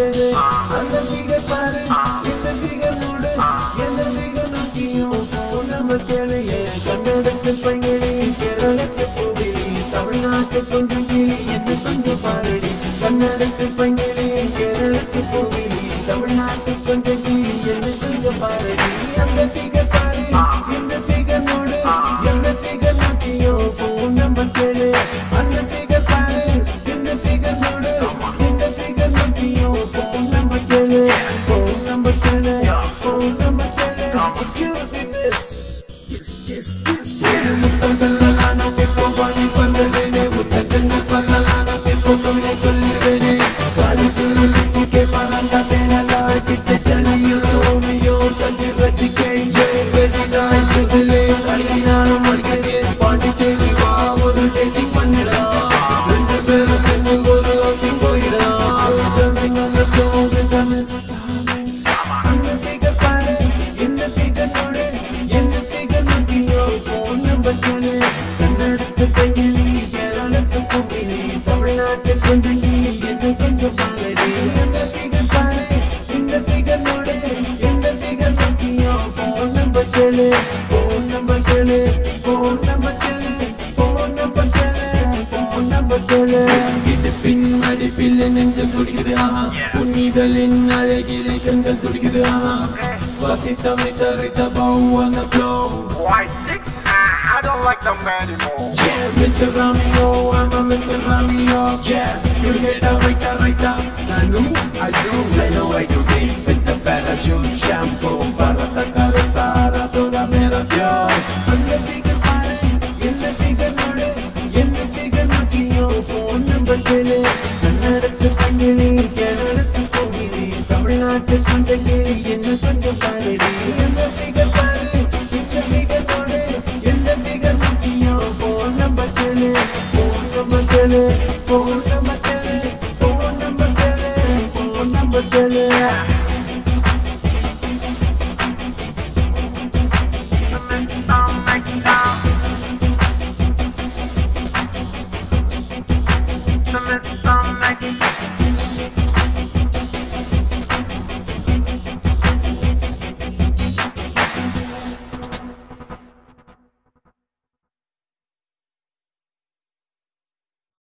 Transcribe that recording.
கேளு அந்த ஃபிகர் பாரு இந்த ஃபிகர் மூடு எந்த ஃபிகர் நோக்கியும் ஃபோன் நம்பர் கேளு என் கன்னடத்தில் பையனி கேரளத்து பூவிலி தமிழ்நாட்டு கொஞ்சம் கிளி என்ன கொஞ்சம் பாரடி கன்னடத்து பையனி கேரளத்து பூவிலி தமிழ்நாட்டு கொஞ்சம் கிளி என்ன கொஞ்சம் பாரடி அந்த ஃபிகர் பாரு இந்த ஃபிகர் மூடு எந்த ஃபிகர் நோக்கியும் ஃபோன் நம்பர் கேளு அந்த ஃபிகர் பாரு இந்த ஃபிகர் மூடு இந்த ஃபிகர் நோக்கியும் ஃபோன் நம்பர் கேளு ஃபோன் நம்பர் கேளு ஃபோன் நம்பர் கேளு Excuse me, miss. Yes, yes, yes, yes. முத்தங்களான இப்போ வாங்கி பந்தவேனே முத்தங்கங்க பந்தலான இப்போ கவிதை சொல்லுவேனே காலுக்கு நிச்சு கேட்பாங்க தேனலா கிட்ட சலியோ சோனியோ சஞ்சி ரச்சி கேஞ்சே பேசினா பேசலே அழினாலும் அடிக்கடி பாண்டிச்சேரி வா ஒரு டேட்டிங் பண்ணிடா ரெண்டு பேரும் சென்று ஒரு outing போயிடா Dancing on the floor with a miss அந்த figure பாரு, இந்த figure நோடு, எந்த figure நோக்கியோ phone number கேளு. கன்னடத்து பெண்ணிலி, கேரளத்து பூவிலி, தமிழ்நாட்டு கொஞ்சங்கிலி, என்ன கொஞ்சம் பாரடி. அந்த figure பாரு, இந்த figure நோடு, எந்த figure நோக்கியோ phone number கேளு. phone number கேளு, phone number கேளு, phone number கேளு, phone number கேளு. இடுப்பின் மடிப்பில் நெஞ்சம் துடிக்குது ஆஹா உன்னிதழின் அழகிலே கண்கள் துடிக்குது ஆஹா வசித்த விட்டரித்த bow on the floor White chicks? Ah, I don't like them anymore. Yeah, Mr. Romeo, I'm a Mr. Romeo Yeah, you get a right, a right, a Sanu, I do Say no way to be with the parachute shampoo Para tacar Sara toda mera Dios அந்த figure பாரு, இந்த figure நோடு, எந்த figure நோக்கியோ phone number கேளு. கன்னடத்து பங்கிலி, கேரளத்து கோகிலி, தமிழ்நாட்டு கொஞ்சங்கிலி, என்ன கொஞ்சம் பாருடி. இந்த figure பாரு, இந்த figure நோடு, எந்த figure நோக்கியோ phone number கேளு. phone number கேளு, phone number கேளு, phone number கேளு, phone number கேளு. Some